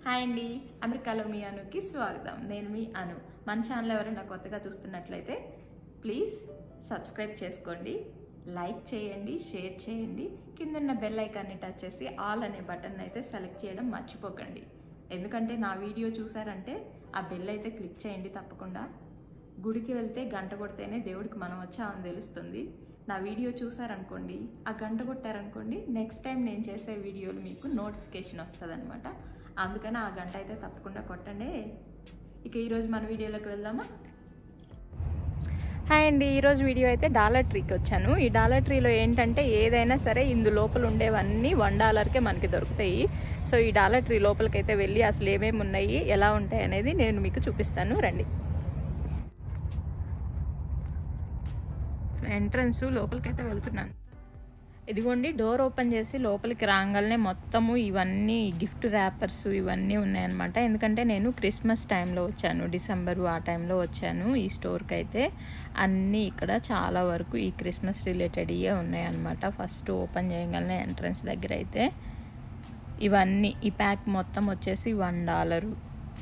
hi అండి అమెరికాలో మీ అనుకి స్వాగతం నేను మీ అను మన ఛానల్ ఎవరైనా కొత్తగా చూస్తున్నట్లయితే ప్లీజ్ సబ్స్క్రైబ్ చేసుకోండి లైక్ చేయండి షేర్ చేయండి కిందన్న బెల్ ఐకాన్ని టచ్ చేసి ఆల్ అనే బటన్ అయితే సెలెక్ట్ చేయడం మర్చిపోకండి ఎందుకంటే నా వీడియో చూసారంటే ఆ బెల్ అయితే క్లిక్ చేయండి తప్పకుండా గుడికి వెళ్తే గంట కొడితేనే దేవుడికి మనం వచ్చామని తెలుస్తుంది నా వీడియో చూసారనుకోండి ఆ గంట కొట్టారనుకోండి నెక్స్ట్ టైం నేను చేసే వీడియోలు మీకు నోటిఫికేషన్ వస్తుంది అనమాట అందుకని ఆ గంట అయితే తప్పకుండా కొట్టండి ఇక ఈరోజు మన వీడియోలోకి వెళ్దామా హాయ్ అండి ఈరోజు వీడియో అయితే డాలర్ ట్రీకి వచ్చాను ఈ డాలర్ ట్రీలో ఏంటంటే ఏదైనా సరే ఇందు లోపల ఉండేవన్నీ వన్ డాలర్కే మనకి దొరుకుతాయి సో ఈ డాలర్ ట్రీ లోపలికైతే వెళ్ళి అసలు ఏమేమి ఉన్నాయి ఎలా ఉంటాయి అనేది నేను మీకు చూపిస్తాను రండి ఎంట్రన్స్ లోపలికైతే వెళ్తున్నాను ఇదిగోండి డోర్ ఓపెన్ చేసి లోపలికి రాగానే మొత్తము ఇవన్నీ గిఫ్ట్ ర్యాపర్స్ ఇవన్నీ ఉన్నాయన్నమాట ఎందుకంటే నేను క్రిస్మస్ టైంలో వచ్చాను డిసెంబరు ఆ టైంలో వచ్చాను ఈ స్టోర్కి అయితే అన్నీ ఇక్కడ చాలా వరకు ఈ క్రిస్మస్ రిలేటెడ్ ఇవే ఉన్నాయన్నమాట ఫస్ట్ ఓపెన్ చేయగానే ఎంట్రన్స్ దగ్గర అయితే ఇవన్నీ ఈ ప్యాక్ మొత్తం వచ్చేసి వన్ డాలరు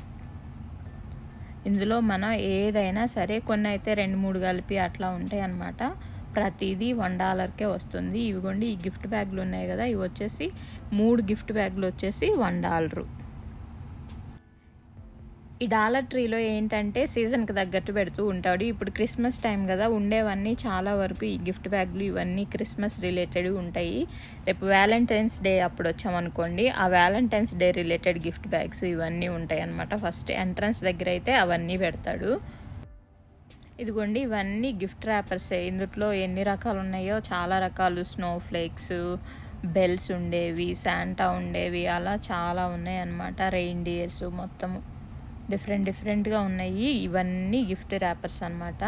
ఇందులో మనం ఏదైనా సరే కొన్ని అయితే రెండు మూడు కలిపి అట్లా ఉంటాయి అన్నమాట ప్రతిదీ వన్ డాలర్కే వస్తుంది ఇవిగోండి ఈ గిఫ్ట్ బ్యాగ్లు ఉన్నాయి కదా ఇవి వచ్చేసి మూడు గిఫ్ట్ బ్యాగ్లు వచ్చేసి వన్ డాలరు ఈ డాలర్ ట్రీలో ఏంటంటే సీజన్కి తగ్గట్టు పెడుతూ ఉంటాడు ఇప్పుడు క్రిస్మస్ టైం కదా ఉండేవన్నీ చాలా వరకు ఈ గిఫ్ట్ బ్యాగ్లు ఇవన్నీ క్రిస్మస్ రిలేటెడ్ ఉంటాయి రేపు వ్యాలంటైన్స్ డే అప్పుడు వచ్చామనుకోండి ఆ Valentine's Day related gift bags ఇవన్నీ ఉంటాయి అన్నమాట ఫస్ట్ ఎంట్రన్స్ దగ్గర అయితే అవన్నీ పెడతాడు ఇదిగోండి ఇవన్నీ గిఫ్ట్ ర్యాపర్సే ఇందులో ఎన్ని రకాలు ఉన్నాయో చాలా రకాలు స్నో ఫ్లేక్స్ బెల్స్ ఉండేవి శాంటా ఉండేవి అలా చాలా ఉన్నాయి అన్నమాట రెయిన్ డియర్స్ మొత్తము డిఫరెంట్ డిఫరెంట్గా ఉన్నాయి ఇవన్నీ గిఫ్ట్ ర్యాపర్స్ అనమాట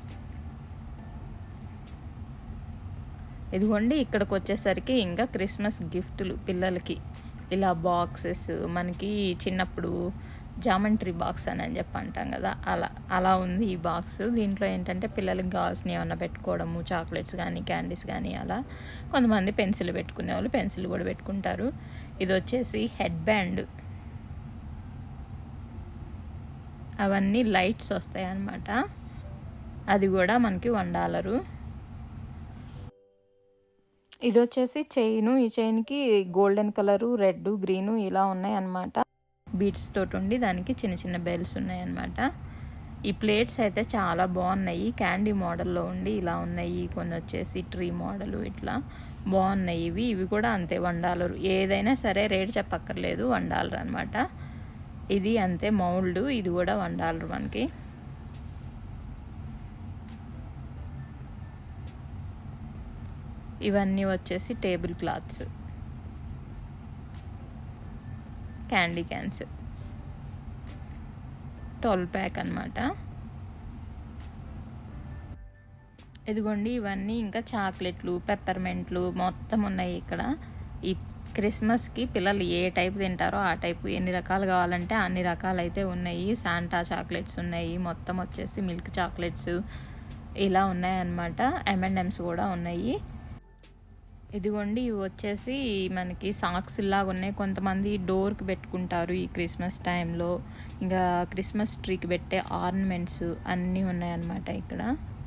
ఇదిగోండి ఇక్కడికి వచ్చేసరికి ఇంకా క్రిస్మస్ గిఫ్ట్లు పిల్లలకి ఇలా బాక్సెస్ మనకి చిన్నప్పుడు జామంట్రీ బాక్స్ అని అని చెప్పి అంటాం కదా అలా అలా ఉంది ఈ బాక్స్ దీంట్లో ఏంటంటే పిల్లలకి కావాల్సినవి ఏమన్నా పెట్టుకోవడము చాక్లెట్స్ కానీ క్యాండీస్ కానీ అలా కొంతమంది పెన్సిల్ పెట్టుకునే వాళ్ళు పెన్సిల్ కూడా పెట్టుకుంటారు ఇది వచ్చేసి హెడ్ బ్యాండ్ అవన్నీ లైట్స్ వస్తాయి అన్నమాట అది కూడా మనకి వన్ డాలరు ఇది వచ్చేసి చైను ఈ చైన్కి గోల్డెన్ కలరు రెడ్ గ్రీను ఇలా ఉన్నాయి అన్నమాట బీట్స్ తోటి ఉండి దానికి చిన్న చిన్న బెల్స్ ఉన్నాయి అన్నమాట ఈ ప్లేట్స్ అయితే చాలా బాగున్నాయి క్యాండీ మోడల్లో ఉండి ఇలా ఉన్నాయి కొన్ని వచ్చేసి ట్రీ మోడల్ ఇట్లా బాగున్నాయి ఇవి ఇవి కూడా అంతే వన్ డాలర్ ఏదైనా సరే రేట్ చెప్పక్కర్లేదు వన్ డాలర్ అనమాట ఇది అంతే మౌల్డ్ ఇది కూడా వన్ డాలర్ మనకి ఇవన్నీ వచ్చేసి table cloths candy cans twelve pack అనమాట ఇదిగోండి ఇవన్నీ ఇంకా చాక్లెట్లు పెప్పర్మెంట్లు మొత్తం ఉన్నాయి ఇక్కడ ఈ క్రిస్మస్కి పిల్లలు ఏ టైప్ తింటారో ఆ టైపు ఎన్ని రకాలు కావాలంటే అన్ని రకాలు అయితే ఉన్నాయి శాంటా చాక్లెట్స్ ఉన్నాయి మొత్తం వచ్చేసి మిల్క్ చాక్లెట్స్ ఇలా ఉన్నాయన్నమాట ఎమ్ఎండ్ఎమ్స్ కూడా ఉన్నాయి ఇదిగోండి ఇవి వచ్చేసి మనకి సాక్స్ లాగా ఉన్నాయి కొంతమంది డోర్కి పెట్టుకుంటారు ఈ క్రిస్మస్ టైంలో ఇంకా క్రిస్మస్ ట్రీకి పెట్టే ఆర్నమెంట్స్ అన్నీ ఉన్నాయన్నమాట ఇక్కడ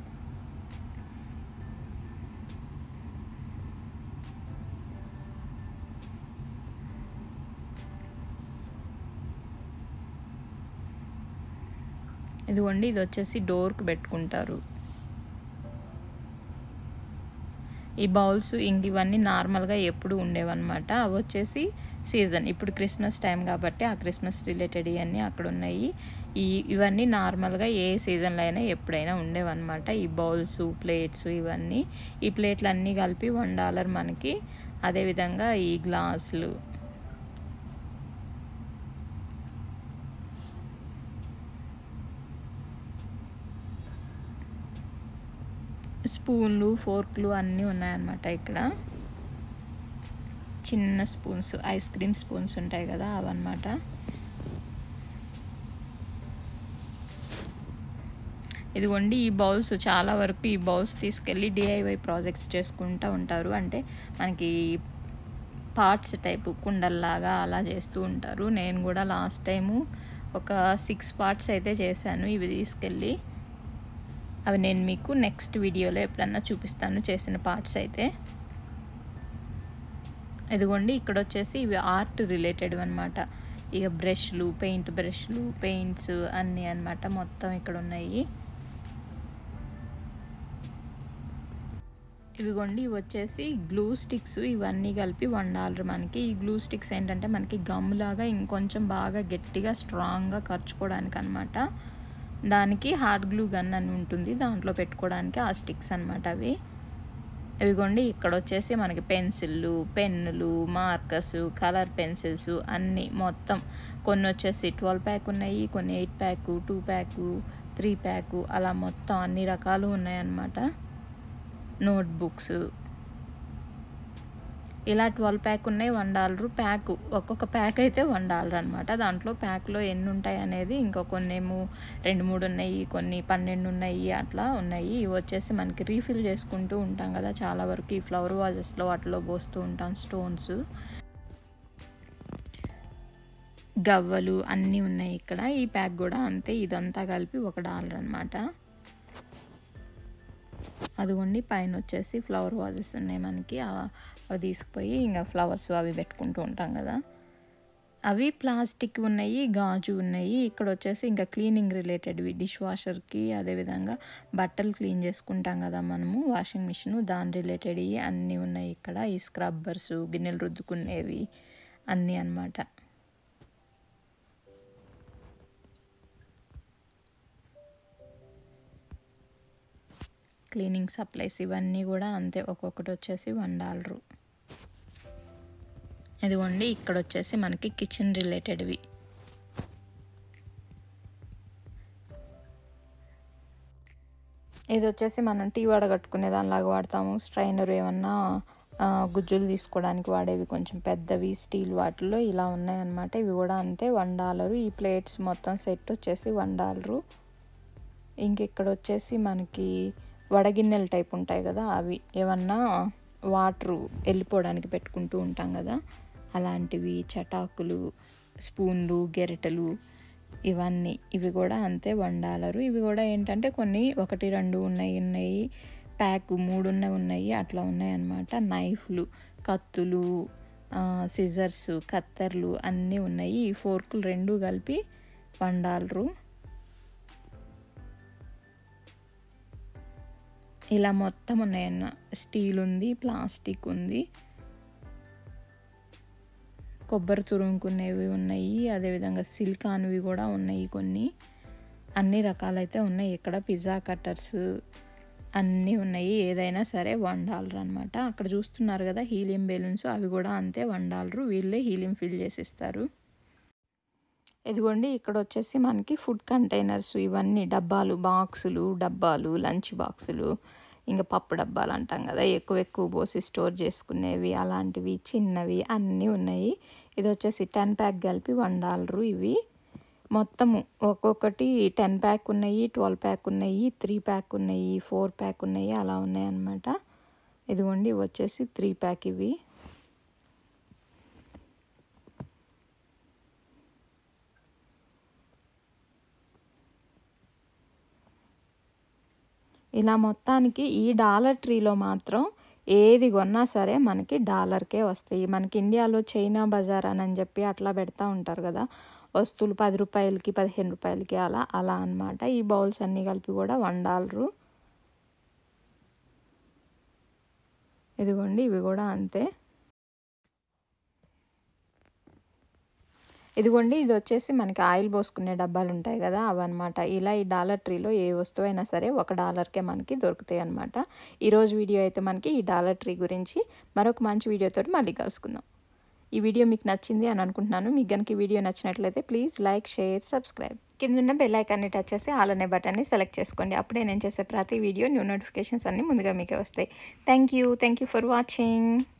ఇదిగోండి ఇది వచ్చేసి డోర్కి పెట్టుకుంటారు ఈ బౌల్స్ ఇంక ఇవన్నీ నార్మల్గా ఎప్పుడు ఉండేవన్నమాట అవి వచ్చేసి సీజన్ ఇప్పుడు క్రిస్మస్ టైం కాబట్టి ఆ క్రిస్మస్ రిలేటెడ్ ఇవన్నీ అక్కడ ఉన్నాయి ఈ ఇవన్నీ నార్మల్గా ఏ సీజన్లో అయినా ఎప్పుడైనా ఉండేవన్నమాట ఈ బౌల్స్ ప్లేట్స్ ఇవన్నీ ఈ ప్లేట్లు అన్నీ కలిపి వన్ డాలర్ మనకి అదేవిధంగా ఈ గ్లాసులు స్పూన్లు ఫోర్క్లు అన్నీ ఉన్నాయన్నమాట ఇక్కడ చిన్న స్పూన్స్ ఐస్ క్రీమ్ స్పూన్స్ ఉంటాయి కదా అవన్నమాట ఇదిగోండి ఈ బౌల్స్ చాలా వరకు ఈ బౌల్స్ తీసుకెళ్ళి డిఐవై ప్రాజెక్ట్స్ చేసుకుంటూ ఉంటారు అంటే మనకి పార్ట్స్ టైపు కుండల్లాగా అలా చేస్తూ ఉంటారు నేను కూడా లాస్ట్ టైము ఒక సిక్స్ పార్ట్స్ అయితే చేశాను ఇవి తీసుకెళ్ళి అవి నేను మీకు నెక్స్ట్ వీడియోలో ఎప్పుడన్నా చూపిస్తాను చేసిన పార్ట్స్ అయితే ఇదిగోండి ఇక్కడ వచ్చేసి ఇవి ఆర్ట్ రిలేటెడ్ అనమాట ఇక బ్రష్లు పెయింట్ బ్రష్లు పెయింట్స్ అన్నీ అనమాట మొత్తం ఇక్కడ ఉన్నాయి ఇవిగోండి ఇవి వచ్చేసి గ్లూ స్టిక్స్ ఇవన్నీ కలిపి వన్ డాలర్ మనకి ఈ గ్లూ స్టిక్స్ ఏంటంటే మనకి గమ్ లాగా ఇంకొంచెం బాగా గట్టిగా స్ట్రాంగ్గా ఖర్చుకోవడానికి అనమాట దానికి హార్డ్ గ్లూ గన్ అని ఉంటుంది దాంట్లో పెట్టుకోవడానికి ఆ స్టిక్స్ అనమాట అవి ఇవిగోండి ఇక్కడ వచ్చేసి మనకి పెన్సిళ్ళు పెన్నులు మార్కర్స్ కలర్ పెన్సిల్స్ అన్నీ మొత్తం కొన్ని వచ్చేసి ట్వెల్వ్ ప్యాక్ ఉన్నాయి కొన్ని eight pack two pack three pack అలా మొత్తం అన్ని రకాలు ఉన్నాయన్నమాట నోట్ బుక్స్ ఇలా ట్వెల్వ్ ప్యాక్ ఉన్నాయి వన్ డాలర్ ప్యాక్ ఒక్కొక్క ప్యాక్ అయితే వన్ డాలర్ అనమాట దాంట్లో ప్యాక్లో ఎన్ని ఉంటాయి అనేది ఇంకా కొన్ని ఏమో రెండు మూడు ఉన్నాయి కొన్ని పన్నెండు ఉన్నాయి అట్లా ఉన్నాయి ఇవి వచ్చేసి మనకి రీఫిల్ చేసుకుంటూ ఉంటాం కదా చాలా వరకు ఈ ఫ్లవర్ వాజెస్లో వాటిలో పోస్తూ ఉంటాం స్టోన్స్ గవ్వలు అన్నీ ఉన్నాయి ఇక్కడ ఈ ప్యాక్ కూడా అంతే ఇదంతా కలిపి ఒక డాలర్ అనమాట అదిగోండి పైన వచ్చేసి ఫ్లవర్ వాజెస్ ఉన్నాయి మనకి అవి తీసుకుపోయి ఇంకా ఫ్లవర్స్ అవి పెట్టుకుంటూ ఉంటాం కదా అవి ప్లాస్టిక్ ఉన్నాయి గాజు ఉన్నాయి ఇక్కడ వచ్చేసి ఇంకా క్లీనింగ్ రిలేటెడ్వి డిష్ వాషర్కి అదేవిధంగా బట్టలు క్లీన్ చేసుకుంటాం కదా మనము వాషింగ్ మిషన్ దాని రిలేటెడ్ అన్నీ ఉన్నాయి ఇక్కడ ఈ స్క్రబ్బర్స్ గిన్నెలు రుద్దుకునేవి అన్నీ అనమాట క్లీనింగ్ సప్లైస్ ఇవన్నీ కూడా అంతే ఒక్కొక్కటి వచ్చేసి వన్ డాలరు ఇదిగోండి ఇక్కడ వచ్చేసి మనకి కిచెన్ రిలేటెడ్వి ఇది వచ్చేసి మనం టీ వడగట్టుకునే దానిలాగా వాడతాము స్ట్రైనర్ ఏమన్నా గుజ్జులు తీసుకోవడానికి వాడేవి కొంచెం పెద్దవి స్టీల్ వాటిల్లో ఇలా ఉన్నాయన్నమాట ఇవి కూడా అంతే వన్ డాలరు ఈ ప్లేట్స్ మొత్తం సెట్ వచ్చేసి వన్ డాలరు ఇంక ఇక్కడ వచ్చేసి మనకి వడగిన్నెల టైప్ ఉంటాయి కదా అవి ఏమన్నా వాటరు వెళ్ళిపోవడానికి పెట్టుకుంటూ ఉంటాం కదా అలాంటివి చటాకులు స్పూన్లు గెరిటలు ఇవన్నీ ఇవి కూడా అంతే వన్ డాలరు ఇవి కూడా ఏంటంటే కొన్ని ఒకటి రెండు ఉన్నాయి ఉన్నాయి ప్యాక్ మూడు ఉన్నాయి ఉన్నాయి అట్లా ఉన్నాయి అన్నమాట నైఫ్లు కత్తులు సిజర్స్ కత్తర్లు అన్నీ ఉన్నాయి ఈ ఫోర్కులు రెండు కలిపి వన్ డాలరు ఇలా మొత్తం ఉన్నాయన్న స్టీల్ ఉంది ప్లాస్టిక్ ఉంది కొబ్బరి తురుముకునేవి ఉన్నాయి అదేవిధంగా సిలికాన్వి కూడా ఉన్నాయి కొన్ని అన్ని రకాలైతే ఉన్నాయి ఇక్కడ పిజ్జా కట్టర్స్ అన్నీ ఉన్నాయి ఏదైనా సరే వన్ డాలర్ అనమాట అక్కడ చూస్తున్నారు కదా హీలియం బెలూన్స్ అవి కూడా అంతే వన్ డాలరు వీళ్ళే హీలియం ఫిల్ చేసిస్తారు ఇదిగోండి ఇక్కడ వచ్చేసి మనకి ఫుడ్ కంటైనర్స్ ఇవన్నీ డబ్బాలు బాక్సులు డబ్బాలు లంచ్ బాక్సులు ఇంకా పప్పు డబ్బాలు అంటాం కదా ఎక్కువ ఎక్కువ పోసి స్టోర్ చేసుకునేవి అలాంటివి చిన్నవి అన్నీ ఉన్నాయి ఇది వచ్చేసి టెన్ ప్యాక్ కలిపి వన్ డాలరు ఇవి మొత్తము ఒక్కొక్కటి టెన్ ప్యాక్ ఉన్నాయి ట్వెల్వ్ ప్యాక్ ఉన్నాయి త్రీ ప్యాక్ ఉన్నాయి ఫోర్ ప్యాక్ ఉన్నాయి అలా ఉన్నాయి అన్నమాట ఇదిగోండి ఇవి వచ్చేసి త్రీ ప్యాక్ ఇవి ఇలా మొత్తానికి ఈ డాలర్ ట్రీలో మాత్రం ఏది కొన్నా సరే మనకి డాలర్కే వస్తాయి మనకి ఇండియాలో చైనా బజార్ అని చెప్పి అట్లా పెడతా ఉంటారు కదా వస్తువులు పది రూపాయలకి పదిహేను రూపాయలకి అలా అలా అనమాట ఈ బౌల్స్ అన్నీ కలిపి కూడా వన్ డాలరు ఇదిగోండి ఇవి కూడా అంతే ఇదిగోండి ఇది వచ్చేసి మనకి ఆయిల్ పోసుకునే డబ్బాలు ఉంటాయి కదా అవన్నమాట ఇలా ఈ డాలర్ ట్రీలో ఏ వస్తువైనా సరే ఒక డాలర్కే మనకి దొరుకుతాయి అనమాట ఈరోజు వీడియో అయితే మనకి ఈ డాలర్ ట్రీ గురించి మరొక మంచి వీడియోతో మళ్ళీ కలుసుకుందాం ఈ వీడియో మీకు నచ్చింది అని అనుకుంటున్నాను మీకు కనుక ఈ వీడియో నచ్చినట్లయితే ప్లీజ్ లైక్ షేర్ సబ్స్క్రైబ్ కింద ఉన్న బెల్ ఐకాన్ని టచ్ చేసి ఆల్ అనే బటన్ని సెలెక్ట్ చేసుకోండి అప్పుడే నేను చేసే ప్రతి వీడియో న్యూ నోటిఫికేషన్స్ అన్నీ ముందుగా మీకే వస్తాయి thank you thank you for watching